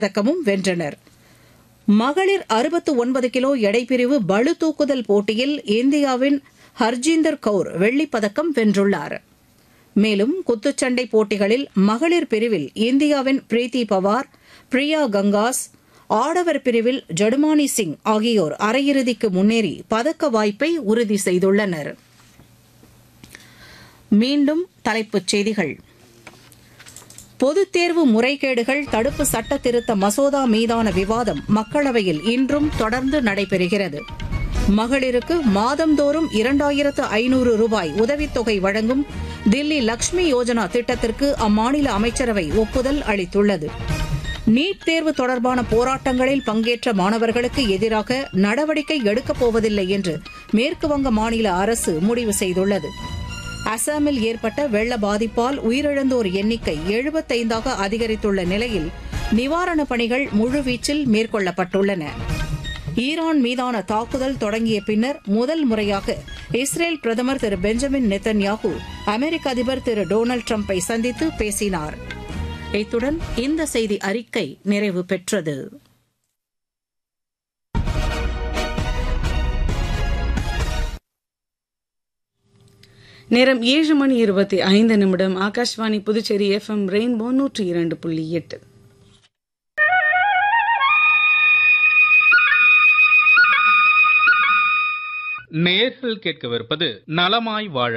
பதக்கமும் வென்றனர் மகளிர் அறுபத்து ஒன்பது கிலோ எடைப்பிரிவு பளு தூக்குதல் போட்டியில் இந்தியாவின் ஹர்ஜீந்தர் கவுர் வெள்ளிப் பதக்கம் வென்றுள்ளார் மேலும் குத்துச்சண்டை போட்டிகளில் மகளிர் பிரிவில் இந்தியாவின் பிரீத்தி பவார் பிரியா கங்காஸ் ஆடவர் பிரிவில் ஜடுமானி சிங் ஆகியோர் அரையிறுதிக்கு முன்னேறி பதக்க வாய்ப்பை உறுதி செய்துள்ளனர் மீண்டும் தலைப்புச் செய்திகள் பொதுத் தேர்வு முறைகேடுகள் தடுப்பு சட்ட திருத்த மசோதா மீதான விவாதம் மக்களவையில் இன்றும் தொடர்ந்து நடைபெறுகிறது மகளிருக்கு மாதந்தோறும் இரண்டாயிரத்து ஐநூறு ரூபாய் உதவித்தொகை வழங்கும் தில்லி லக்ஷ்மி யோஜனா திட்டத்திற்கு அம்மாநில அமைச்சரவை ஒப்புதல் அளித்துள்ளது நீட் தேர்வு தொடர்பான போராட்டங்களில் பங்கேற்ற மாணவர்களுக்கு எதிராக நடவடிக்கை எடுக்கப் போவதில்லை என்று மேற்குவங்க மாநில அரசு முடிவு செய்துள்ளது அசாமில் ஏற்பட்ட வெள்ள பாதிப்பால் உயிரிழந்தோர் எண்ணிக்கை எழுபத்தைந்தாக அதிகரித்துள்ள நிலையில் நிவாரணப் பணிகள் முழுவீச்சில் மேற்கொள்ளப்பட்டுள்ளன ஈரான் மீதான தாக்குதல் தொடங்கிய பின்னர் முதல் முறையாக இஸ்ரேல் பிரதமர் திரு பெஞ்சமின் நெத்தன்யாகு அமெரிக்க அதிபர் திரு டொனால்டு டிரம்பை சந்தித்து பேசினார் இத்துடன் இந்த செய்தி அறிக்கை நிறைவு பெற்றது நேரம் ஏழு மணி இருபத்தி ஐந்து நிமிடம் ஆகாஷ்வாணி புதுச்சேரி எஃப்எம் ரெயின்போ நூற்றி இரண்டு புள்ளி எட்டு நேர்கள் கேட்கவிருப்பது நலமாய் வாழ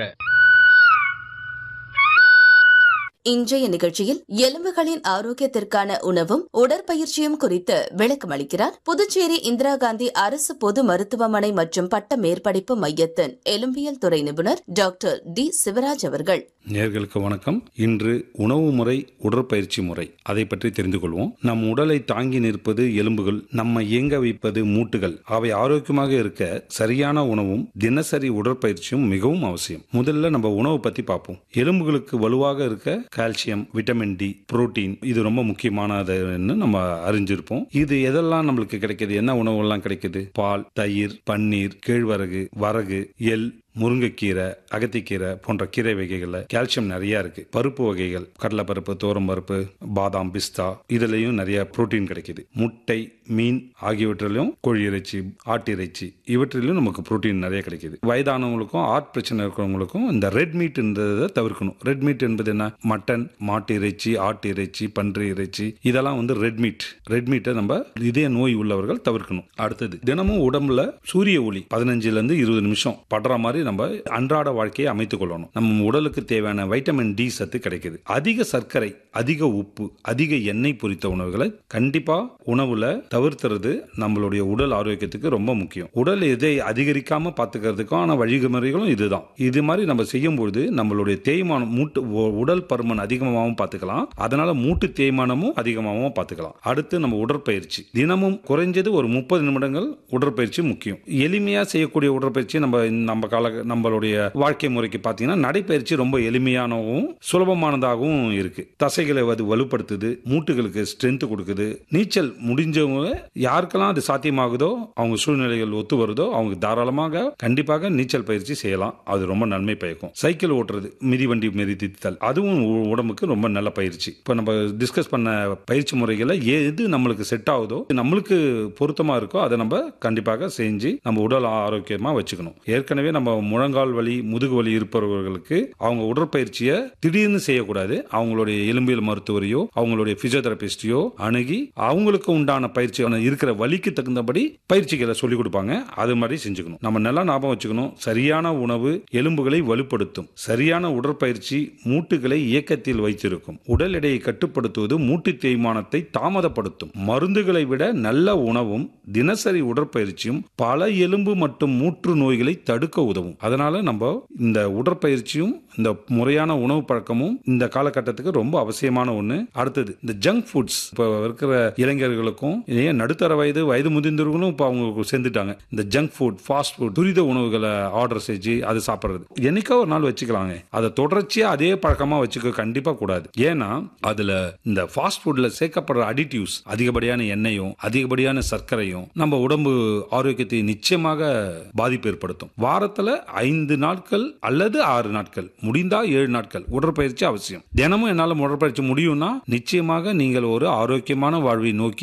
இன்றைய நிகழ்ச்சியில் எலும்புகளின் ஆரோக்கியத்திற்கான உணவும் உடற்பயிற்சியும் குறித்து விளக்கம் அளிக்கிறார் புதுச்சேரி இந்திரா காந்தி அரசு பொது மருத்துவமனை மற்றும் பட்ட மேற்படிப்பு மையத்தின் எலும்பியல் துறை நிபுணர் டாக்டர் டி சிவராஜ் அவர்கள் நேர்களுக்கு வணக்கம் இன்று உணவு முறை உடற்பயிற்சி முறை அதை பற்றி தெரிந்து கொள்வோம் நம் உடலை தாங்கி நிற்பது எலும்புகள் நம்ம இயங்க வைப்பது மூட்டுகள் அவை ஆரோக்கியமாக இருக்க சரியான உணவும் தினசரி உடற்பயிற்சியும் மிகவும் அவசியம் முதல்ல நம்ம உணவு பத்தி பார்ப்போம் எலும்புகளுக்கு வலுவாக இருக்க கால்சியம் விட்டமின் டி புரோட்டீன் இது ரொம்ப முக்கியமானதுன்னு நம்ம அறிஞ்சிருப்போம் இது எதெல்லாம் நம்மளுக்கு கிடைக்குது என்ன உணவுகள்லாம் கிடைக்குது பால் தயிர் பன்னீர் கேழ்வரகு வரகு எள் முருங்கைக்கீரை அகத்திக்கீரை போன்ற கீரை வகைகள்ல கால்சியம் நிறைய இருக்கு பருப்பு வகைகள் கடலைப்பருப்பு தோரம் பருப்பு பாதாம் பிஸ்தா இதுலயும் நிறைய புரோட்டீன் கிடைக்குது முட்டை மீன் ஆகியவற்றிலும் கோழி இறைச்சி ஆட்டு இறைச்சி இவற்றிலும் நமக்கு புரோட்டீன் நிறைய கிடைக்குது வயதானவங்களுக்கும் ஆர்ட் பிரச்சனை இருக்கிறவங்களுக்கும் இந்த ரெட் மீட்ன்றதை தவிர்க்கணும் ரெட் மீட் என்பது என்ன மட்டன் மாட்டு இறைச்சி ஆட்டு இறைச்சி பன்றி இறைச்சி இதெல்லாம் வந்து ரெட் மீட் ரெட் மீட்டை நம்ம இதய நோய் உள்ளவர்கள் தவிர்க்கணும் அடுத்தது தினமும் உடம்புல சூரிய ஒளி பதினஞ்சுல இருந்து இருபது நிமிஷம் படுற மாதிரி நம்ம அன்றாட வாழ்க்கையை அமைத்துக் கொள்ளணும் நம்ம உடலுக்கு தேவையான வைட்டமின் டி சத்து கிடைக்குது அதிக சர்க்கரை அதிக உப்பு அதிக எண்ணெய் பொரித்த உணவுகளை கண்டிப்பா உணவுல தவிர்த்துறது நம்மளுடைய உடல் ஆரோக்கியத்துக்கு ரொம்ப முக்கியம் உடல் எதை அதிகரிக்காம பாத்துக்கிறதுக்கான வழிமுறைகளும் இதுதான் இது மாதிரி நம்ம செய்யும்போது நம்மளுடைய தேய்மானம் மூட்டு உ- உடல் பருமன் அதிகமாகவும் பார்த்துக்கலாம் அதனால மூட்டு தேய்மானமும் அதிகமாகவும் பார்த்துக்கலாம் அடுத்து நம்ம உடற்பயிற்சி தினமும் குறைஞ்சது ஒரு முப்பது நிமிடங்கள் உடற்பயிற்சி முக்கியம் எளிமையா செய்யக்கூடிய உடற்பயிற்சி நம்ம நம்ம கால நம்மளுடைய வாழ்க்கை முறைக்கு பார்த்தீங்கன்னா நடைப்பயிற்சி ரொம்ப எளிமையானவும் சுலபமானதாகவும் இருக்கு தசைகளை அது வலுப்படுத்துது மூட்டுகளுக்கு ஸ்ட்ரென்த் கொடுக்குது நீச்சல் முடிஞ்சவங்க யாருக்கெல்லாம் அது சாத்தியமாகுதோ அவங்க சூழ்நிலைகள் ஒத்து வருதோ அவங்க தாராளமாக கண்டிப்பாக நீச்சல் பயிற்சி செய்யலாம் அது ரொம்ப நன்மை பயக்கும் சைக்கிள் ஓட்டுறது மிதிவண்டி மிதித்தல் அதுவும் உ- உடம்புக்கு ரொம்ப நல்ல பயிற்சி இப்போ நம்ம டிஸ்கஸ் பண்ண பயிற்சி முறைகளை எது நம்மளுக்கு செட் ஆகுதோ நம்மளுக்கு பொருத்தமா இருக்கோ அதை நம்ம கண்டிப்பாக செஞ்சு நம்ம உடல் ஆரோக்கியமா வச்சுக்கணும் ஏற்கனவே நம்ம முழங்கால் வலி முதுகு வலி இருப்பவர்களுக்கு அவங்க உடற்பயிற்சியை திடீர்னு செய்யக்கூடாது அவங்களுடைய எலும்பியல் மருத்துவரையோ அவங்களுடைய பிசியோதெரபிஸ்டையோ அணுகி அவங்களுக்கு உண்டான பயிற்சி இருக்கிற வலிக்கு தகுந்தபடி பயிற்சிகளை சொல்லிக் கொடுப்பாங்க அது மாதிரி செஞ்சுக்கணும் நம்ம நல்லா ஞாபகம் வச்சுக்கணும் சரியான உணவு எலும்புகளை வலுப்படுத்தும் சரியான உடற்பயிற்சி மூட்டுகளை இயக்கத்தில் வைத்திருக்கும் உடல் எடையை கட்டுப்படுத்துவது மூட்டு தேய்மானத்தை தாமதப்படுத்தும் மருந்துகளை விட நல்ல உணவும் தினசரி உடற்பயிற்சியும் பல எலும்பு மற்றும் மூற்று நோய்களை தடுக்க உதவும் அதனால நம்ம இந்த உடற்பயிற்சியும் இந்த முறையான உணவு பழக்கமும் இந்த காலகட்டத்துக்கு ரொம்ப அவசியமான ஒண்ணு அடுத்தது இந்த ஜங்க் ஃபுட்ஸ் இப்போ இருக்கிற இளைஞர்களுக்கும் ஏன் நடுத்தர வயது வயது முதிர்ந்தவர்களும் இப்போ அவங்க சேர்ந்துட்டாங்க இந்த ஜங்க் ஃபுட் ஃபாஸ்ட் ஃபுட் துரித உணவுகளை ஆர்டர் செஞ்சு அது சாப்பிட்றது என்னைக்கோ ஒரு நாள் வச்சுக்கலாங்க அதை தொடர்ச்சியா அதே பழக்கமா வச்சுக்க கண்டிப்பா கூடாது ஏன்னா அதுல இந்த ஃபாஸ்ட் ஃபுட்ல சேர்க்கப்படுற அடிட்டிவ்ஸ் அதிகப்படியான எண்ணெயும் அதிகப்படியான சர்க்கரையும் நம்ம உடம்பு ஆரோக்கியத்தை நிச்சயமாக பாதிப்பு ஏற்படுத்தும் வாரத்துல ஐந்து நாட்கள் அல்லது ஆறு நாட்கள் முடிந்தா ஏழு நாட்கள் உடற்பயிற்சி அவசியம் தினமும் என்னால் உடற்பயிற்சி முடியும்னா நிச்சயமாக நீங்கள் ஒரு ஆரோக்கியமான வாழ்வை நோக்கி